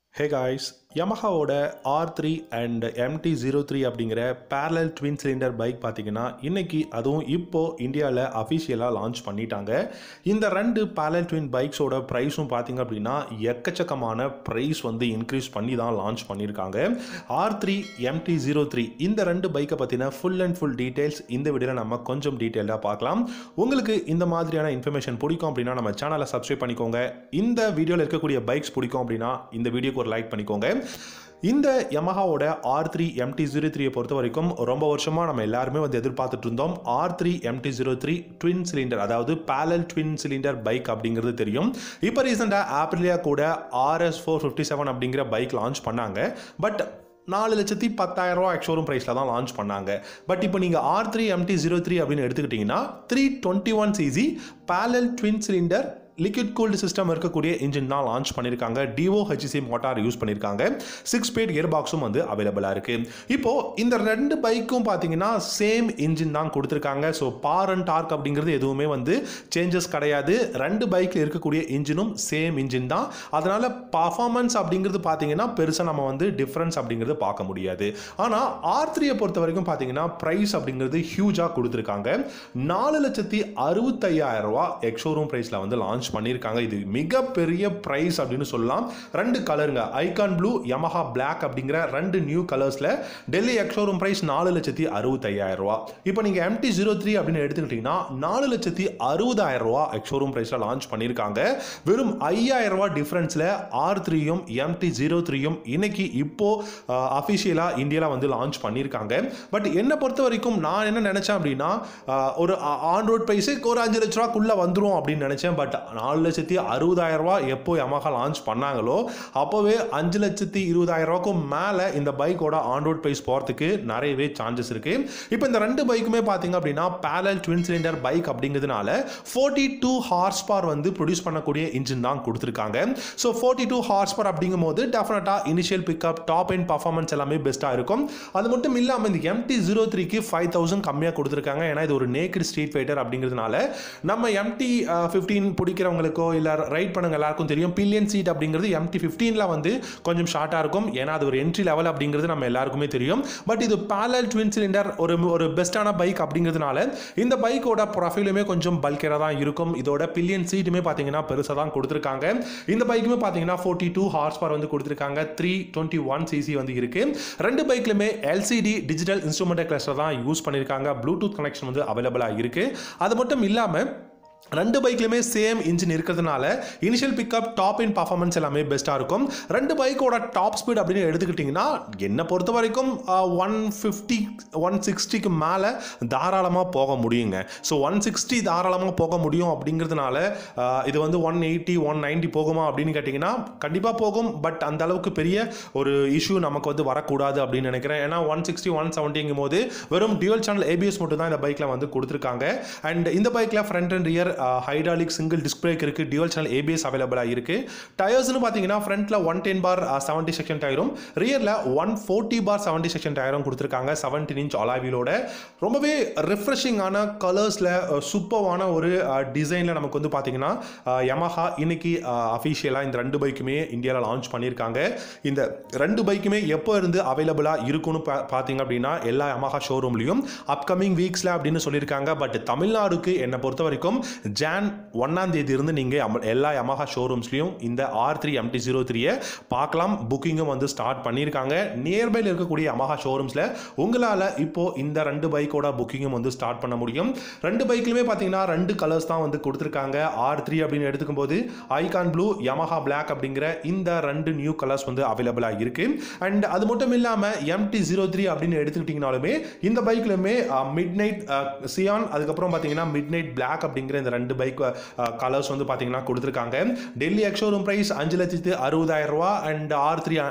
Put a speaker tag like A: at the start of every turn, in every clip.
A: ஹே guys யமஹாவோட R three and MT zero three அப்படிங்கிற parallel twin cylinder bike பார்த்தீங்கன்னா இன்னைக்கு அதுவும் இப்போ இந்தியாவில் அஃபிஷியலாக லான்ச் பண்ணிட்டாங்க இந்த ரெண்டு பேரலல் ட்வின் பைக்ஸோட ப்ரைஸும் பார்த்தீங்க அப்படின்னா எக்கச்சக்கமான ப்ரைஸ் வந்து இன்க்ரீஸ் பண்ணி தான் லான்ச் பண்ணியிருக்காங்க R three MT zero three இந்த ரெண்டு பைக்கை பற்றின ஃபுல் அண்ட் ஃபுல் டீட்டெயில்ஸ் இந்த வீடியோவில் நம்ம கொஞ்சம் டீட்டெயிலாக பார்க்கலாம் உங்களுக்கு இந்த மாதிரியான இன்ஃபர்மேஷன் பிடிக்கும் அப்படின்னா நம்ம சேனலை சப்ஸ்கிரைப் பண்ணிக்கோங்க இந்த வீடியோவில் இருக்கக்கூடிய பைக்ஸ் பிடிக்கும் அப்படின்னா இந்த வீடியோக்கு ஒரு லைக் பண்ணிக்கோங்க இந்த யமஹாவோட ஆர் த்ரீ எம்டி ஜீரோ த்ரீயை பொறுத்த வரைக்கும் ரொம்ப வருஷமாக நம்ம எல்லாருமே வந்து எதிர்பார்த்துட்டு இருந்தோம் R three MT zero three twin cylinder அதாவது பேலல் ட்வின் சிலிண்டர் பைக் அப்படிங்கிறது தெரியும் இப்போ ரீசெண்டாக ஆப்ரிலியா கூட ஆர்எஸ் ஃபோர் ஃபிஃப்டி செவன் அப்படிங்கிற பைக் லான்ச் பண்ணாங்க பட் நாலு லட்சத்தி பத்தாயிரம் ரூபா எக்ஷோரூம் ப்ரைஸில் தான் லான்ச் பண்ணாங்க பட் இப்போ நீங்கள் R three MT zero three அப்படின்னு எடுத்துக்கிட்டிங்கன்னா three twenty one CC parallel twin cylinder liquid cooled system இருக்கக்கூடிய இன்ஜின் தான் லான்ச் பண்ணியிருக்காங்க டிஓ ஹெச்சி மோட்டார் யூஸ் பண்ணியிருக்காங்க சிக்ஸ் ஸ்பீட் கியர் பாக்ஸும் வந்து அவைலபிளாக இருக்கு இப்போ இந்த ரெண்டு பைக்கும் பார்த்தீங்கன்னா சேம் இன்ஜின் தான் கொடுத்துருக்காங்க ஸோ பார் அண்ட் டார்க் அப்படிங்கிறது எதுவுமே வந்து சேஞ்சஸ் கிடையாது ரெண்டு பைக்கில் இருக்கக்கூடிய இன்ஜினும் சேம் இன்ஜின் தான் அதனால பர்ஃபார்மன்ஸ் அப்படிங்கிறது பார்த்தீங்கன்னா பெருசாக நம்ம வந்து டிஃப்ரென்ஸ் அப்படிங்கிறது பார்க்க முடியாது ஆனால் ஆர் த்ரீயை பொறுத்த வரைக்கும் பார்த்தீங்கன்னா ப்ரைஸ் அப்படிங்கிறது ஹியூஜாக கொடுத்துருக்காங்க நாலு லட்சத்தி அறுபத்தையாயிரம் ரூபா எக்ஷோரூம் ப்ரைஸில் வந்து லான்ச் பண்ணியிருக்காங்க இது மிகப்பெரிய ப்ரைஸ் அப்படின்னு சொல்லலாம் ரெண்டு கலருங்க ஐகான் ப்ளூ யமஹா பிளாக் அப்படிங்கிற ரெண்டு நியூ கலர்ஸில் டெல்லி எக்ஷோரூம் ப்ரைஸ் நாலு லட்சத்தி அறுபத்தையாயிரம் ரூபா இப்போ நீங்கள் எம்டி ஜீரோ த்ரீ அப்படின்னு எடுத்துக்கிட்டிங்கன்னா நாலு லட்சத்தி அறுபதாயிரம் ரூபா எக்ஷோரூம் ப்ரைஸில் லான்ச் பண்ணியிருக்காங்க வெறும் ஐயாயிரம் ரூபா டிஃப்ரென்ஸில் ஆர் த்ரீயும் எம்டி ஜீரோ த்ரீயும் இன்னைக்கு இப்போ அஃபிஷியலாக இந்தியாவில் வந்து லான்ச் பண்ணியிருக்காங்க பட் என்னை பொறுத்த வரைக்கும் நான் என்ன நினச்சேன் அப்படின்னா ஆஹ், ஒரு ஆன் ரோட் ப்ரைஸுக்கு ஒரு அஞ்சு லட்ச ரூபாக்குள்ளே வந்துடும் அப்படின்னு நினச்சேன் பட் நாலு லட்சத்தி அறுபதாயிரம் ரூபா எப்போ யமஹா லான்ச் பண்ணாங்களோ அப்போவே அஞ்சு லட்சத்தி இருபதாயிரம் ரூபாய்க்கும் மேலே இந்த பைக்கோட ஆன் ரோட் ப்ரைஸ் போகிறதுக்கு நிறையவே சான்சஸ் இருக்கு இப்போ இந்த ரெண்டு பைக்குமே பார்த்தீங்க அப்படின்னா பேரல் ட்வின் சிலிண்டர் பைக் அப்படிங்கிறதுனால ஃபோர்ட்டி டூ ஹார்ஸ் பவர் வந்து ப்ரொடியூஸ் பண்ணக்கூடிய இன்ஜின் தான் கொடுத்துருக்காங்க so forty two horse power அப்படிங்கும் போது டெஃபினட்டாக initial pickup top and performance எல்லாமே பெஸ்ட்டாக இருக்கும் அது மட்டும் இல்லாமல் இந்த எம்டி ஜீரோ த்ரீக்கு ஃபைவ் தௌசண்ட் கம்மியாக கொடுத்துருக்காங்க ஏன்னா இது ஒரு நேக்கட் ஸ்ட்ரீட் ஃபைட்டர் அப்படிங்கிறதுனால நம்ம எம்டி ஃபிஃப்டீன் பிடிக்கிறவங்களுக்கோ இல்லை ரைட் பண்ணுங்க எல்லாருக்கும் தெரியும் பில்லியன் சீட் அப்படிங்கிறது எம்டி ஃபிஃப்டீனில் வந்து கொஞ்சம் ஷார்ட்டாக இருக்கும் ஏன்னா அது ஒரு என்ட்ரி லெவல் அப்படிங்கிறது நம்ம எல்லாருக்குமே தெரியும் பட் இது பேரல் ட்வின் சிலிண்டர் ஒரு ஒரு பெஸ்ட்டான பைக் அப்படிங்கிறதுனால இந்த பைக்கோட ப்ரொஃபைலுமே கொஞ்சம் பல்கராக தான் இருக்கும் இதோட பில்லியன் சீட்டுமே பார்த்தீங்கன்னா பெருசாக தான் கொடுத்துருக்காங்க இந்த பைக்குமே பார்த்தீங்கன்னா ஃபோர்ட்டி டூ ஹார்ஸ் பவர் வந்து கொடுத்துருக்காங்க த்ரீ டுவெண்ட்டி ஒன் சிசி வந்து இருக்கு ரெண்டு பைக்லையுமே எல்சிடி டிஜிட்டல் இன்ஸ்ட்ருமெண்ட் கிளஸ்டர் தான் யூஸ் பண்ணியிருக்காங்க ப்ளூடூத் கனெக்ஷன் வந்து அவைலபிளாக இருக்கு அது மட்டும் இல்லாமல் ரெண்டு பைக்லையுமே சேம் இன்ஜின் இருக்கிறதுனால initial pickup top end performance எல்லாமே பெஸ்ட்டாக இருக்கும் ரெண்டு பைக்கோட டாப் ஸ்பீட் அப்படின்னு எடுத்துக்கிட்டிங்கன்னா என்னை பொறுத்த வரைக்கும் ஒன் ஃபிஃப்டி ஒன் சிக்ஸ்டிக்கு மேலே தாராளமாக போக முடியுங்க ஸோ ஒன் சிக்ஸ்டி தாராளமாக போக முடியும் அப்படிங்கிறதுனால ஆஹ், இது வந்து ஒன் எயிட்டி ஒன் நைன்ட்டி போகுமா அப்படின்னு கேட்டிங்கன்னா கண்டிப்பாக போகும் பட் அந்த அளவுக்கு பெரிய ஒரு இஷ்யூ நமக்கு வந்து வரக்கூடாது அப்படின்னு நினைக்கிறேன் ஏன்னா ஒன் சிக்ஸ்டி ஒன் செவன்ட்டிங்கும் போது வெறும் டியூவல் சேனல் ஏபிஎஸ் மட்டும் தான் இந்த பைக்கில் வந்து கொடுத்துருக்காங்க அண்ட் இந்த பைக்கில் front and rear hydraulic single disc brake இருக்கு டியூவல் சேனல் ஏபிஎஸ் அவைலபிளாக இருக்கு டயர்ஸ்னு பார்த்தீங்கன்னா ஃப்ரண்ட்ல one ten bar seventy section டயரும் ரியரில் one forty bar seventy section டயரும் கொடுத்துருக்காங்க செவன்டீன் இன்ச் அலாவிலோட ரொம்பவே ரிஃப்ரெஷிங்கான கலர்ஸில் சூப்பர்வான ஒரு டிசைனில் நமக்கு வந்து பார்த்தீங்கன்னா யமஹா இன்னைக்கு அஃபிஷியலாக இந்த ரெண்டு பைக்குமே இந்தியாவில் லான்ச் பண்ணியிருக்காங்க இந்த ரெண்டு பைக்குமே எப்போ இருந்து அவைலபிளாக இருக்கும்னு பா- பார்த்தீங்க அப்படின்னா எல்லா யமஹா ஷோரூம்லையும் அப்கமிங் வீக்ஸில் அப்படின்னு சொல்லியிருக்காங்க பட் தமிழ்நாடுக்கு என்னை பொறுத்த வரைக்கும் ஜான் ஒன்னாம் தேதி இருந்து நீங்கள் எல்லா யமஹா ஷோரூம்ஸ்லையும் இந்த ஆர் த்ரீ எம்டி ஜீரோ த்ரீயை பார்க்கலாம் புக்கிங்கும் வந்து ஸ்டார்ட் பண்ணியிருக்காங்க நியர்பையில் இருக்கக்கூடிய யமஹா ஷோரூம்ஸில் உங்களால் இப்போ இந்த ரெண்டு பைக்கோட புக்கிங்கும் வந்து ஸ்டார்ட் பண்ண முடியும் ரெண்டு பைக்லையுமே பார்த்தீங்கன்னா ரெண்டு கலர்ஸ் தான் வந்து கொடுத்துருக்காங்க ஆர் த்ரீ அப்படின்னு எடுத்துக்கும் போது ஐகான் ப்ளூ யமஹா பிளாக் அப்படிங்கிற இந்த ரெண்டு நியூ கலர்ஸ் வந்து அவைலபிளாக இருக்கு அண்ட் அது மட்டும் இல்லாமல் எம்டி ஜீரோ த்ரீ அப்படின்னு எடுத்துக்கிட்டிங்கனாலுமே இந்த பைக்லையுமே மிட் நைட் சியான் அதுக்கப்புறம் பார்த்தீங்கன்னா மிட் நைட் பிளாக் அப்படிங்கிற இந்த ரெண்டு பைக் கலர்ஸ் வந்து பார்த்தீங்கன்னா கொடுத்துருக்காங்க டெல்லி எக்ஷோரூம் ப்ரைஸ் அஞ்சு லட்சத்து அறுபதாயிரம் ரூபா அண்ட் ஆர் த்ரீ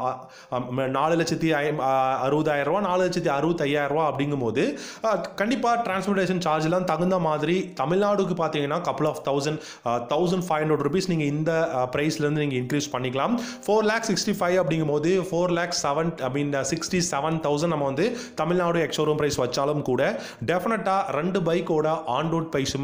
A: நாலு லட்சத்தி ஐம்- ஆ, அறுபதாயிரம் ரூபா நாலு லட்சத்தி அறுபத்தையாயிரம் ரூபா அப்படிங்கும்போது கண்டிப்பாக டிரான்ஸ்போர்ட்டேஷன் சார்ஜ்லாம் தகுந்த மாதிரி தமிழ்நாடுக்கு பார்த்தீங்கன்னா கப்பல் of thousand thousand five hundred rupees நீங்கள் இந்த ப்ரைஸ்லேருந்து நீங்கள் இன்க்ரீஸ் பண்ணிக்கலாம் ஃபோர் லேக் சிக்ஸ்டி ஃபைவ் அப்படிங்கும்போது four lakh seven I mean sixty seven thousand நம்ம வந்து தமிழ்நாடு எக்ஷோரூம் ப்ரைஸ் வச்சாலும் கூட டெஃபினட்டாக ரெண்டு பைக்கோட ஆன் ரோட் ப்ரைஸுமே அஞ்சு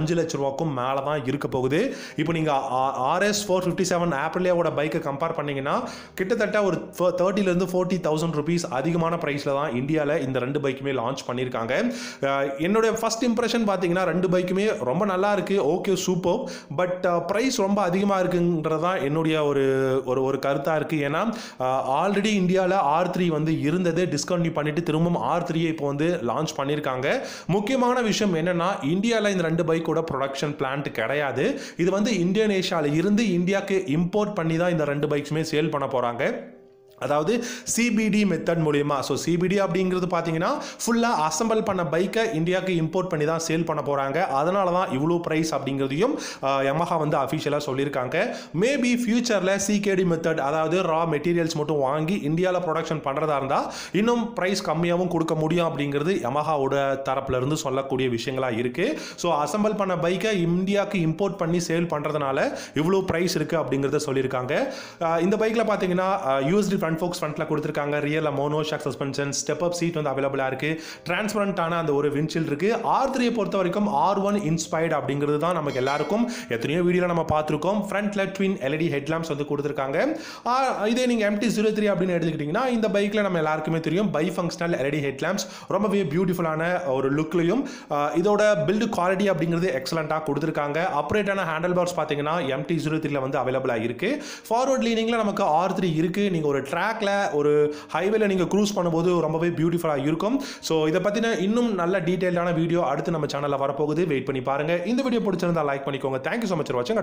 A: அஞ்சு லட்ச ரூபாக்கும் மேலே தான் இருக்க போகுது இப்போ நீங்கள் ஆர்எஸ் ஃபோர் ஃபிஃப்டி செவன் ஆப்ரிலியாவோட பைக்கை கம்பேர் பண்ணீங்கன்னா கிட்டத்தட்ட ஒரு தேர்ட்டிலேருந்து ஃபோர்ட்டி தௌசண்ட் ருபீஸ் அதிகமான ப்ரைஸில் தான் இந்தியாவில் இந்த ரெண்டு பைக்குமே லான்ச் பண்ணியிருக்காங்க அஹ் என்னோட ஃபர்ஸ்ட் இம்ப்ரெஷன் பார்த்தீங்கன்னா ரெண்டு பைக்குமே ரொம்ப நல்லா இருக்கு ஓகே சூப்பர் பட் ப்ரைஸ் ரொம்ப அதிகமாக இருக்குன்றது தான் என்னுடைய ஒரு ஒரு ஒரு கருத்தாக இருக்குது ஏன்னா ஆல்ரெடி இந்தியாவில் ஆர் த்ரீ வந்து இருந்தது டிஸ்கண்டினியூ பண்ணிட்டு திரும்பவும் ஆர் த்ரீயை இப்போ வந்து லான்ச் பண்ணியிருக்காங்க முக்கியமான விஷயம் என்னன்னா இந்தியாவில் இந்த ரெண்டு பைக்கோட ப்ரொடக்ஷன் பிளான்ட் கிடையாது இது வந்து இந்தோனேஷியாவில் இருந்து இந்தியாவுக்கு இம்போர்ட் பண்ணி தான் இந்த ரெண்டு பைக்ஸுமே சேல் பண்ண போகிறாங்க அதாவது சிபிடி மெத்தட் மூலியமா ஸோ சிபிடி அப்படிங்கிறது பார்த்தீங்கன்னா ஃபுல்லாக அசம்பிள் பண்ண பைக்கை இந்தியாவுக்கு இம்போர்ட் பண்ணி தான் சேல் பண்ண போகிறாங்க அதனால தான் இவ்வளோ ப்ரைஸ் அப்படிங்கிறதையும் யமஹா வந்து அஃபிஷியலாக சொல்லியிருக்காங்க மேபி ஃபியூச்சரில் சிகேடி மெத்தட் அதாவது ரா மெட்டீரியல்ஸ் மட்டும் வாங்கி இந்தியாவில் ப்ரொடக்ஷன் பண்ணுறதா இருந்தால் இன்னும் ப்ரைஸ் கம்மியாகவும் கொடுக்க முடியும் அப்படிங்கிறது யமஹாவோட தரப்புல இருந்து சொல்லக்கூடிய விஷயங்களாக இருக்குது ஸோ அசம்பிள் பண்ண பைக்கை இந்தியாவுக்கு இம்போர்ட் பண்ணி சேல் பண்ணுறதுனால இவ்வளோ ப்ரைஸ் இருக்குது அப்படிங்கிறத சொல்லியிருக்காங்க அஹ் இந்த பைக்கில் பார்த்தீங்கன்னா யூஎஸ்டி ஃப்ரண்ட் ஃபோக்ஸ் ஃப்ரண்ட்டில் கொடுத்துருக்காங்க rear mono shock suspension step up seat வந்து அவைலபிளாக இருக்குது டிரான்ஸ்பரண்டான அந்த ஒரு விண்ஷீல்ட் இருக்குது ஆர் த்ரீயை பொறுத்த வரைக்கும் ஆர் ஒன் இன்ஸ்பைர்ட் அப்படிங்கிறது தான் நமக்கு எல்லாருக்கும் எத்தனையோ வீடியோவில் நம்ம பார்த்துருக்கோம் ஃப்ரண்ட்டில் ட்வின் எல்இடி ஹெட்லாம்ப்ஸ் வந்து கொடுத்துருக்காங்க ஆஹ் இதே நீங்கள் எம்டி ஜீரோ த்ரீ அப்படின்னு எடுத்துக்கிட்டிங்கன்னா இந்த பைக்கில் நம்ம எல்லாருக்குமே தெரியும் பை ஃபங்க்ஷனல் எல்இடி ஹெட்லாம்ப்ஸ் ரொம்பவே பியூட்டிஃபுல்லான ஒரு லுக்லையும் இதோட பில்டு குவாலிட்டி அப்படிங்கிறது எக்ஸலண்ட்டாக கொடுத்துருக்காங்க அப்ரேட்டான ஹேண்டில் பார்ஸ் பார்த்தீங்கன்னா எம்டி ஜீரோ த்ரீல வந்து அவைலபிளாக இருக்குது ஃபார்வர்ட் லீனிங்கில் நமக்கு ஆர் த்ரீ இருக்குது நீங்கள் ஒரு ட்ராக்ல ஒரு ஹைவேல நீங்கள் க்ரூஸ் பண்ணும்போது ரொம்பவே பியூட்டிஃபுல்லாக இருக்கும் ஸோ இதை பற்றின இன்னும் நல்ல டீட்டெயிலான வீடியோ அடுத்து நம்ம சேனலில் வரப்போகுது வெயிட் பண்ணி பாருங்க இந்த வீடியோ பிடிச்சிருந்தா லைக் பண்ணிக்கோங்க தேங்க்யூ ஸோ மச் வாட்சிங்